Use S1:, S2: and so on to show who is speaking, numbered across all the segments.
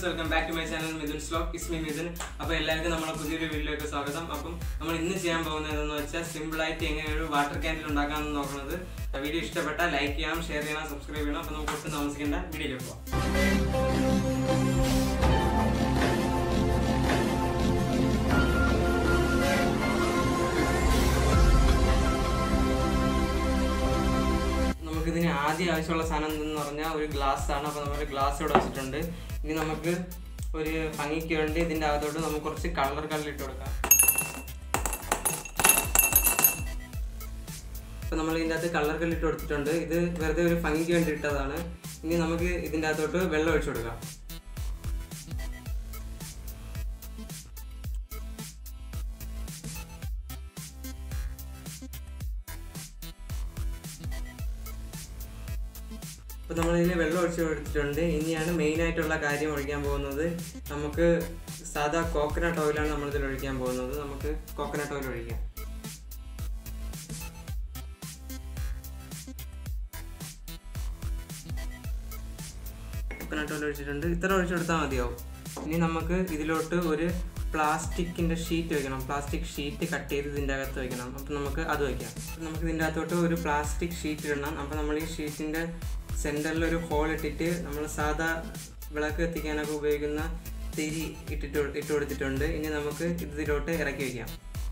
S1: welcome back to my channel Mithun സ്ലോക്ക് ഇസ്മി മിഥുൻ അപ്പോൾ എല്ലാവർക്കും നമ്മുടെ പുതിയൊരു വീഡിയോയിലേക്ക് സ്വാഗതം അപ്പം നമ്മൾ ഇന്ന് ചെയ്യാൻ പോകുന്നത് എന്തെന്ന് വെച്ചാൽ സിമ്പിൾ ആയിട്ട് എങ്ങനെ ഒരു വാട്ടർ ക്യാൻഡിൽ ഉണ്ടാക്കാമെന്ന് നോക്കുന്നത് വീഡിയോ ഇഷ്ടപ്പെട്ടാൽ ലൈക്ക് ചെയ്യണം ഷെയർ ചെയ്യണം സബ്സ്ക്രൈബ് ചെയ്യണം അപ്പോൾ നമുക്ക് ഒട്ടും താമസിക്കേണ്ട വീഡിയോയിലേക്ക് പോകാം നമുക്കിതിന് ആദ്യം ആവശ്യമുള്ള സാധനം എന്തെന്ന് പറഞ്ഞാൽ ഒരു ഗ്ലാസ് ആണ് അപ്പോൾ നമ്മൾ ഗ്ലാസ് ഇവിടെ വെച്ചിട്ടുണ്ട് ഇനി നമുക്ക് ഒരു ഭംഗിക്ക് വേണ്ടി ഇതിൻ്റെ അകത്തോട്ട് നമുക്ക് കുറച്ച് കളർ കളർ ഇട്ട് കൊടുക്കാം അപ്പോൾ നമ്മൾ ഇതിൻ്റെ അകത്ത് കളർ കളർ ഇട്ട് കൊടുത്തിട്ടുണ്ട് ഇത് വെറുതെ ഒരു ഭംഗിക്ക് വേണ്ടി ഇട്ടതാണ് ഇനി നമുക്ക് ഇതിൻ്റെ അകത്തോട്ട് വെള്ളം ഒഴിച്ചു കൊടുക്കാം അപ്പോൾ നമ്മളിതിന് വെള്ളം ഒഴിച്ച് കൊടുത്തിട്ടുണ്ട് ഇനിയാണ് മെയിൻ ആയിട്ടുള്ള കാര്യം ഒഴിക്കാൻ പോകുന്നത് നമുക്ക് സാധാ കോക്കനട്ട് ഓയിലാണ് നമ്മളിതിൽ ഒഴിക്കാൻ പോകുന്നത് നമുക്ക് കോക്കനട്ട് ഓയിൽ ഒഴിക്കാം കോക്കനട്ട് ഓയിൽ ഒഴിച്ചിട്ടുണ്ട് ഇത്ര ഒഴിച്ചു കൊടുത്താൽ മതിയാവും ഇനി നമുക്ക് ഇതിലോട്ട് ഒരു പ്ലാസ്റ്റിക്കിൻ്റെ ഷീറ്റ് വെക്കണം പ്ലാസ്റ്റിക് ഷീറ്റ് കട്ട് ചെയ്ത് ഇതിൻ്റെ അകത്ത് വെക്കണം അപ്പോൾ നമുക്ക് അത് വയ്ക്കാം നമുക്ക് ഇതിൻ്റെ അകത്തോട്ട് ഒരു പ്ലാസ്റ്റിക് ഷീറ്റ് ഇടണം അപ്പോൾ നമ്മൾ ഈ ഷീറ്റിൻ്റെ സെൻറ്ററിൽ ഒരു ഹോൾ ഇട്ടിട്ട് നമ്മൾ സാധാ വിളക്ക് കത്തിക്കാനൊക്കെ ഉപയോഗിക്കുന്ന തിരി ഇട്ടിട്ട് ഇട്ട് കൊടുത്തിട്ടുണ്ട് ഇനി നമുക്ക് ഇതിലോട്ട് ഇറക്കി വയ്ക്കാം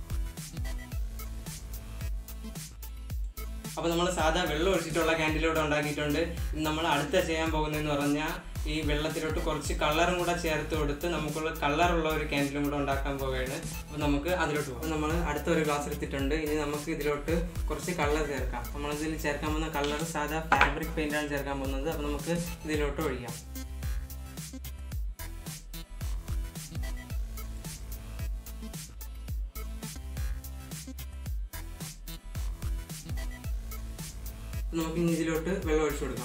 S1: അപ്പോൾ നമ്മൾ സാധാ വെള്ളം ഒഴിച്ചിട്ടുള്ള ക്യാൻഡിലൂടെ ഉണ്ടാക്കിയിട്ടുണ്ട് ഇനി നമ്മൾ അടുത്ത ചെയ്യാൻ പോകുന്നതെന്ന് പറഞ്ഞാൽ ഈ വെള്ളത്തിലോട്ട് കുറച്ച് കളറും കൂടെ ചേർത്ത് കൊടുത്ത് നമുക്കുള്ള കളറുള്ള ഒരു ക്യാൻഡിലും കൂടെ ഉണ്ടാക്കാൻ പോവുകയാണ് അപ്പോൾ നമുക്ക് അതിലോട്ട് പോകാം നമ്മൾ അടുത്ത ഒരു ഗ്ലാസ് എടുത്തിട്ടുണ്ട് ഇനി നമുക്ക് ഇതിലോട്ട് കുറച്ച് കളർ ചേർക്കാം നമ്മളിതിൽ ചേർക്കാൻ പോകുന്ന കളർ സാധാ ഫാബ്രിക് പെയിൻ്റാണ് ചേർക്കാൻ പോകുന്നത് അപ്പോൾ നമുക്ക് ഇതിലോട്ട് ഒഴിക്കാം നമുക്ക് ഇനി ഇതിലോട്ട് വെള്ളം ഒഴിച്ചു കൊടുക്കാം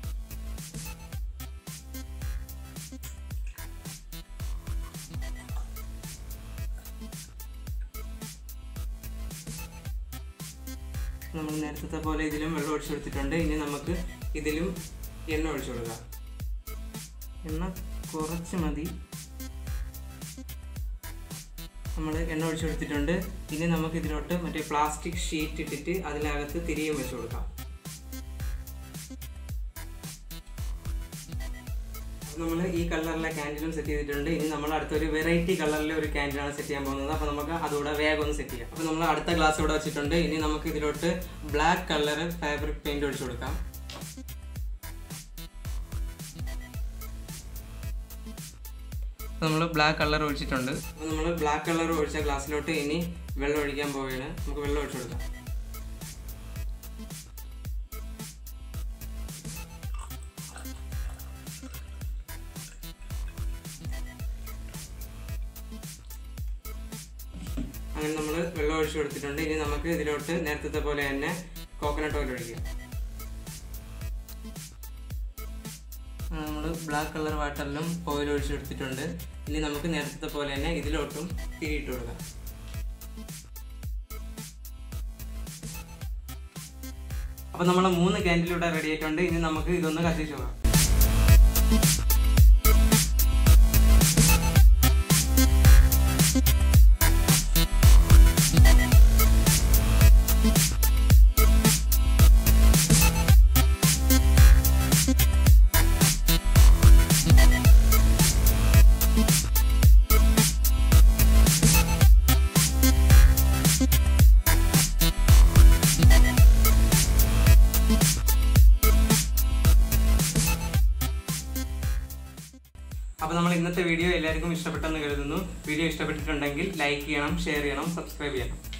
S1: നമ്മൾ നേരത്തെ പോലെ ഇതിലും വെള്ളം ഒഴിച്ചു കൊടുത്തിട്ടുണ്ട് ഇനി നമുക്ക് ഇതിലും എണ്ണ ഒഴിച്ചു കൊടുക്കാം എണ്ണ കുറച്ച് മതി നമ്മൾ എണ്ണ ഒഴിച്ചു കൊടുത്തിട്ടുണ്ട് ഇനി നമുക്ക് ഇതിലോട്ട് മറ്റേ പ്ലാസ്റ്റിക് ഷീറ്റ് ഇട്ടിട്ട് അതിനകത്ത് തിരിയും വെച്ച് കൊടുക്കാം നമ്മൾ ഈ കളറിലെ ക്യാൻഡിലും സെറ്റ് ചെയ്തിട്ടുണ്ട് ഇനി നമ്മൾ അടുത്തൊരു വെറൈറ്റി കളറിലെ ഒരു ക്യാൻഡിലാണ് സെറ്റ് ചെയ്യാൻ പോകുന്നത് അപ്പോൾ നമുക്ക് അതുകൂടെ വേഗം ഒന്ന് സെറ്റ് ചെയ്യാം അപ്പോൾ നമ്മൾ അടുത്ത ഗ്ലാസ് ഇവിടെ വെച്ചിട്ടുണ്ട് ഇനി നമുക്ക് ഇതിലോട്ട് ബ്ലാക്ക് കളർ ഫാബ്രിക് പെയിന്റ് ഒഴിച്ചു കൊടുക്കാം നമ്മൾ ബ്ലാക്ക് കളർ ഒഴിച്ചിട്ടുണ്ട് അപ്പോൾ നമ്മൾ ബ്ലാക്ക് കളർ ഒഴിച്ച ഗ്ലാസ്സിലോട്ട് ഇനി വെള്ളം ഒഴിക്കാൻ പോവുകയാണ് നമുക്ക് വെള്ളം ഒഴിച്ചു കൊടുക്കാം അങ്ങനെ നമ്മൾ വെള്ളം ഒഴിച്ചു കൊടുത്തിട്ടുണ്ട് ഇനി നമുക്ക് ഇതിലോട്ട് നേരത്തെ പോലെ തന്നെ കോക്കനട്ട് ഓയിൽ ഒഴിക്കാം നമ്മൾ ബ്ലാക്ക് കളർ വാട്ടറിലും ഓയിൽ ഒഴിച്ചു കൊടുത്തിട്ടുണ്ട് ഇനി നമുക്ക് നേരത്തെ പോലെ തന്നെ ഇതിലോട്ടും തിരിയിട്ട് കൊടുക്കാം അപ്പോൾ നമ്മൾ മൂന്ന് ക്യാൻഡിലൂടെ റെഡി ആയിട്ടുണ്ട് ഇനി നമുക്ക് ഇതൊന്ന് കത്തിച്ചു പോകാം അപ്പോൾ നമ്മൾ ഇന്നത്തെ വീഡിയോ എല്ലാവർക്കും ഇഷ്ടപ്പെട്ടെന്ന് കരുതുന്നു വീഡിയോ ഇഷ്ടപ്പെട്ടിട്ടുണ്ടെങ്കിൽ ലൈക്ക് ചെയ്യണം ഷെയർ ചെയ്യണം സബ്സ്ക്രൈബ് ചെയ്യണം